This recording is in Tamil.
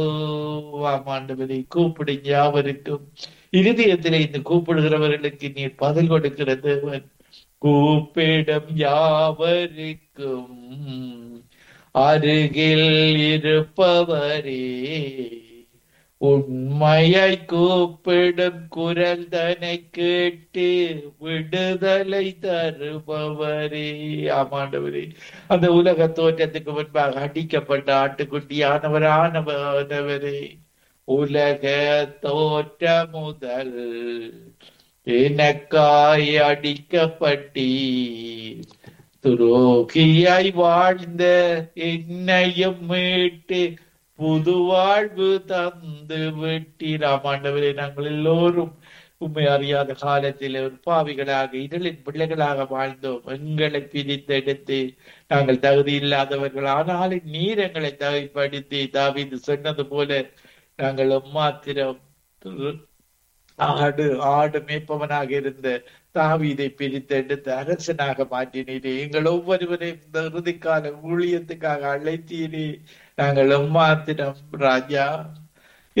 ஆண்டவரை கூப்பிடுங்க அவருக்கும் இருதயத்திலே இந்த கூப்பிடுகிறவர்களுக்கு நீர் பதில் கொடுக்கிற தேவன் கூப்பிடும் யாவருக்கும் அருகில் இருப்பவரே உண்மையை கூப்பிடும் குரல் தனை கேட்டு விடுதலை தருபவரே ஆமாண்டவரே அந்த உலக தோற்றத்துக்கு முன்பாக அடிக்கப்பட்ட ஆட்டுக்குட்டியானவரானவரே உலக தோற்ற முதல் எனக்காய் அடிக்கப்பட்டீர் துரோகியாய் வாழ்ந்த என்னையும் மீட்டு புது வாழ்வு தந்து விட்டீராமாண்டவரே நாங்கள் எல்லோரும் உண்மை அறியாத காலத்தில் ஒரு பாவிகளாக இதழின் பிள்ளைகளாக வாழ்ந்தோம் எங்களை பிரித்தெடுத்து நாங்கள் தகுதி இல்லாதவர்கள் ஆனாலும் நீர் எங்களை தகுதிப்படுத்தி தாவிது சொன்னது போல நாங்கள் மாத்திரம் ஆடு ஆடு மேய்ப்பவனாக இருந்த தாவீதை பிரித்தெடுத்து அரசனாக மாற்றினீரே எங்கள் ஒவ்வொருவரையும் இந்த இறுதிக்கால ஊழியத்துக்காக அழைத்தீரே நாங்கள் எம்மாத்திரம் ராஜா